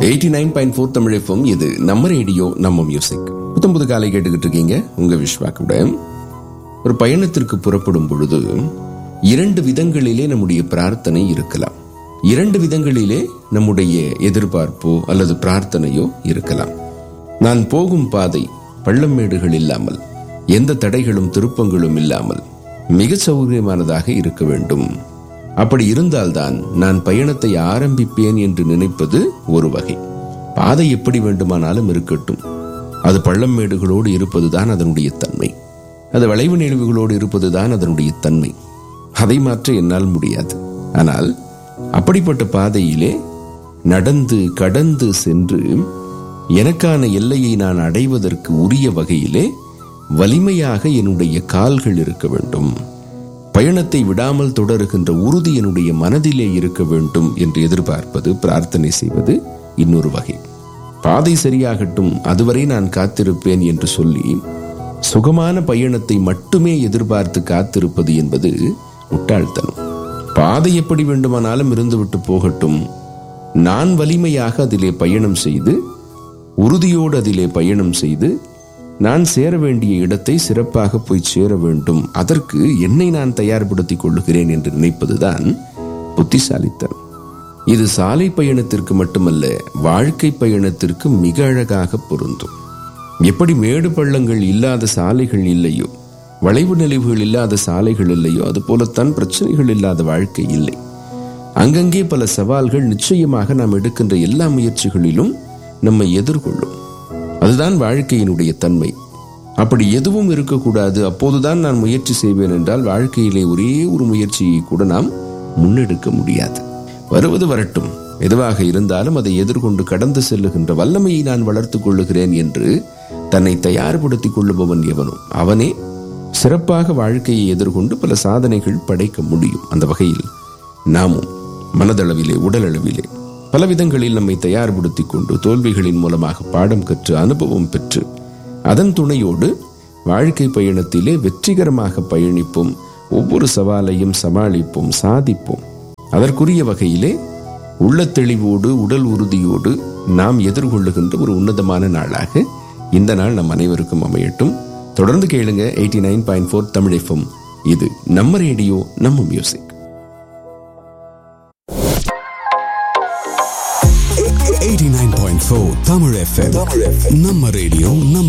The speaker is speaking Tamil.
eighty nine point four Tamil இது நம்ம ரேடியோ நம்ம மியூசிக் புத்தம்புது காலை கேட்டுக்கிட்டு இருக்கீங்க உங்க விஸ்வா கூட ஒரு பயணத்திற்கு புறப்படும் பொழுது இரண்டு விதங்களிலே நம்முடைய பிரார்த்தனை இருக்கலாம் இரண்டு விதங்களிலே நம்முடைய எதிர்பார்ப்போ அல்லது பிரார்த்தனையோ இருக்கலாம் நான் போகும் பாதை பள்ளம் மேடுகள் இல்லாமல் எந்த தடைகளும் திருப்பங்களும் இல்லாமல் மிக சௌகரியமானதாக இருக்க வேண்டும் அப்படி இருந்தால்தான் நான் பயணத்தை ஆரம்பிப்பேன் என்று நினைப்பது ஒரு வகை பாதை எப்படி வேண்டுமானாலும் இருக்கட்டும் அது பள்ளம் மேடுகளோடு இருப்பதுதான் அதனுடைய தன்மை அது வளைவு நெளிவுகளோடு இருப்பதுதான் அதனுடைய தன்மை அதை மாற்ற என்னால் முடியாது ஆனால் அப்படிப்பட்ட பாதையிலே நடந்து கடந்து சென்று எனக்கான எல்லையை நான் அடைவதற்கு உரிய வகையிலே வலிமையாக என்னுடைய கால்கள் இருக்க வேண்டும் பயணத்தை விடாமல் தொடருகின்ற உறுதி என்னுடைய மனதிலே இருக்க வேண்டும் என்று எதிர்பார்ப்பது பிரார்த்தனை செய்வது இன்னொரு வகை பாதை சரியாகட்டும் அதுவரை நான் காத்திருப்பேன் என்று சொல்லி சுகமான பயணத்தை மட்டுமே எதிர்பார்த்து காத்திருப்பது என்பது முட்டாள்தனம் பாதை எப்படி வேண்டுமானாலும் இருந்துவிட்டு போகட்டும் நான் வலிமையாக அதிலே பயணம் செய்து உறுதியோடு அதிலே பயணம் செய்து நான் சேர வேண்டிய இடத்தை சிறப்பாக போய் சேர வேண்டும் அதற்கு என்னை நான் தயார்படுத்திக் கொள்ளுகிறேன் என்று நினைப்பதுதான் புத்திசாலித்தனம் இது சாலை பயணத்திற்கு மட்டுமல்ல வாழ்க்கை பயணத்திற்கு மிக அழகாக பொருந்தும் எப்படி மேடு பள்ளங்கள் இல்லாத சாலைகள் இல்லையோ வளைவு நெளிவுகள் இல்லாத சாலைகள் இல்லையோ அது போலத்தான் பிரச்சனைகள் இல்லாத வாழ்க்கை இல்லை அங்கங்கே பல சவால்கள் நிச்சயமாக நாம் எடுக்கின்ற எல்லா முயற்சிகளிலும் நம்மை எதிர்கொள்ளும் அதுதான் வாழ்க்கையினுடைய தன்மை அப்படி எதுவும் இருக்கக்கூடாது அப்போதுதான் நான் முயற்சி செய்வேன் என்றால் வாழ்க்கையிலே ஒரே ஒரு முயற்சியை கூட நாம் முன்னெடுக்க முடியாது வருவது வரட்டும் எதுவாக இருந்தாலும் அதை எதிர்கொண்டு கடந்து செல்லுகின்ற வல்லமையை நான் வளர்த்துக் கொள்ளுகிறேன் என்று தன்னை தயார்படுத்திக் கொள்ளுபவன் எவனோ அவனே சிறப்பாக வாழ்க்கையை எதிர்கொண்டு பல சாதனைகள் படைக்க முடியும் அந்த வகையில் நாமும் மனதளவிலே உடலளவிலே பல விதங்களில் நம்மை தயார்படுத்திக் கொண்டு தோல்விகளின் மூலமாக பாடம் கற்று அனுபவம் பெற்று அதன் துணையோடு வாழ்க்கை பயணத்திலே வெற்றிகரமாக பயணிப்போம் ஒவ்வொரு சவாலையும் சமாளிப்போம் சாதிப்போம் அதற்குரிய வகையிலே உள்ள தெளிவோடு உடல் உறுதியோடு நாம் எதிர்கொள்ளுகின்ற ஒரு உன்னதமான நாளாக இந்த நாள் நம் அனைவருக்கும் அமையட்டும் தொடர்ந்து கேளுங்க eighty nine point four Tamil FM இது நம்ம ரேடியோ நம்ம music eighty nine point four Tamil FM நம்ம ரேடியோ நம்ம